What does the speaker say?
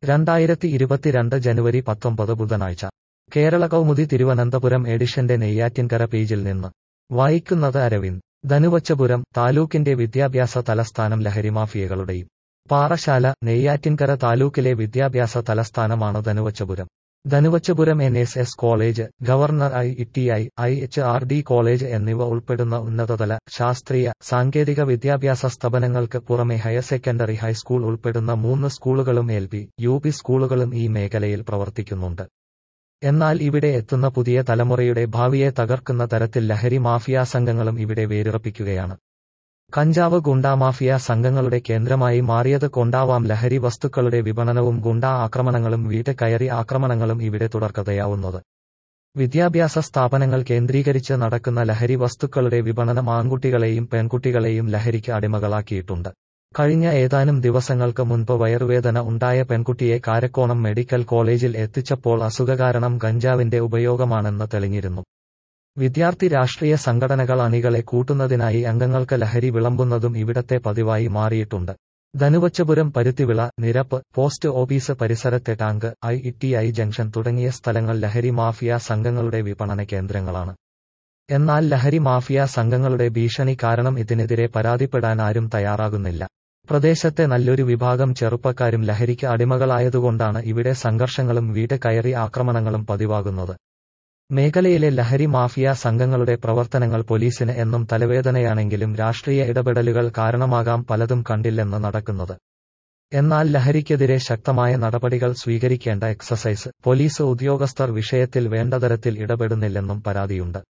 രണ്ടായിരത്തി ഇരുപത്തിരണ്ട് ജനുവരി പത്തൊമ്പത് ബുധനാഴ്ച കേരള കൗമുദി തിരുവനന്തപുരം എഡിഷന്റെ നെയ്യാറ്റിൻകര പേജിൽ നിന്ന് വായിക്കുന്നത് അരവിന്ദ് ധനുവച്ചപുരം താലൂക്കിന്റെ വിദ്യാഭ്യാസ തലസ്ഥാനം ലഹരിമാഫിയകളുടെയും പാറശാല നെയ്യാറ്റിൻകര താലൂക്കിലെ വിദ്യാഭ്യാസ തലസ്ഥാനമാണ് Dhanuvachapuram Dhanuvachapuram N S S college governor I T I I H R D college എന്നിവ ഉൾപ്പെടുന്ന ഉന്നതതല ശാസ്ത്രീയ സാങ്കേതിക വിദ്യാഭ്യാസ സ്ഥാപനങ്ങൾക്ക് പുറമെ ഹയർ സെക്കൻഡറി ഹൈസ്കൂൾ ഉൾപ്പെടുന്ന മൂന്ന് സ്കൂളുകളും എൽ പി യു പി സ്കൂളുകളും ഈ മേഖലയിൽ പ്രവർത്തിക്കുന്നുണ്ട് എന്നാൽ ഇവിടെ എത്തുന്ന പുതിയ തലമുറയുടെ ഭാവിയെ തകർക്കുന്ന തരത്തിൽ ലഹരി മാഫിയ സംഘങ്ങളും ഇവിടെ വേരുറപ്പിക്കുകയാണ് കഞ്ചാവ് ഗുണ്ടാ മാഫിയ സംഘങ്ങളുടെ കേന്ദ്രമായി മാറിയത് കൊണ്ടാവാം ലഹരി വസ്തുക്കളുടെ വിപണനവും ഗുണ്ടാ ആക്രമണങ്ങളും വീട് കയറി ആക്രമണങ്ങളും ഇവിടെ തുടർക്കഥയാവുന്നത് വിദ്യാഭ്യാസ സ്ഥാപനങ്ങൾ കേന്ദ്രീകരിച്ച് നടക്കുന്ന ലഹരി വസ്തുക്കളുടെ വിപണനം ആൺകുട്ടികളെയും പെൺകുട്ടികളെയും ലഹരിക്ക് അടിമകളാക്കിയിട്ടുണ്ട് കഴിഞ്ഞ ഏതാനും ദിവസങ്ങൾക്ക് മുൻപ് വയറുവേദന ഉണ്ടായ പെൺകുട്ടിയെ കാരക്കോണം മെഡിക്കൽ കോളേജിൽ എത്തിച്ചപ്പോൾ അസുഖ കാരണം ഗഞ്ചാവിന്റെ ഉപയോഗമാണെന്ന് തെളിഞ്ഞിരുന്നു വിദ്യാർത്ഥി രാഷ്ട്രീയ സംഘടനകൾ അണികളെ കൂട്ടുന്നതിനായി അംഗങ്ങൾക്ക് ലഹരി വിളമ്പുന്നതും ഇവിടത്തെ പതിവായി മാറിയിട്ടുണ്ട് ധനുവച്ചപുരം പരുത്തിവിള നിരപ്പ് പോസ്റ്റ് ഓഫീസ് പരിസരത്തെ tank I T I junction തുടങ്ങിയ സ്ഥലങ്ങൾ ലഹരി മാഫിയ സംഘങ്ങളുടെ വിപണന കേന്ദ്രങ്ങളാണ് എന്നാൽ ലഹരി മാഫിയ സംഘങ്ങളുടെ ഭീഷണി കാരണം ഇതിനെതിരെ പരാതിപ്പെടാൻ ആരും തയ്യാറാകുന്നില്ല പ്രദേശത്തെ നല്ലൊരു വിഭാഗം ചെറുപ്പക്കാരും ലഹരിക്ക് അടിമകളായതുകൊണ്ടാണ് ഇവിടെ സംഘർഷങ്ങളും വീട് കയറി ആക്രമണങ്ങളും പതിവാകുന്നത് മേഖലയിലെ ലഹരി മാഫിയ സംഘങ്ങളുടെ പ്രവർത്തനങ്ങൾ പോലീസിന് എന്നും തലവേദനയാണെങ്കിലും രാഷ്ട്രീയ ഇടപെടലുകൾ കാരണമാകാം പലതും കണ്ടില്ലെന്ന് നടക്കുന്നത് എന്നാൽ ലഹരിക്കെതിരെ ശക്തമായ നടപടികൾ സ്വീകരിക്കേണ്ട എക്സസൈസ് പോലീസ് ഉദ്യോഗസ്ഥർ വിഷയത്തിൽ വേണ്ടതരത്തിൽ ഇടപെടുന്നില്ലെന്നും പരാതിയുണ്ട്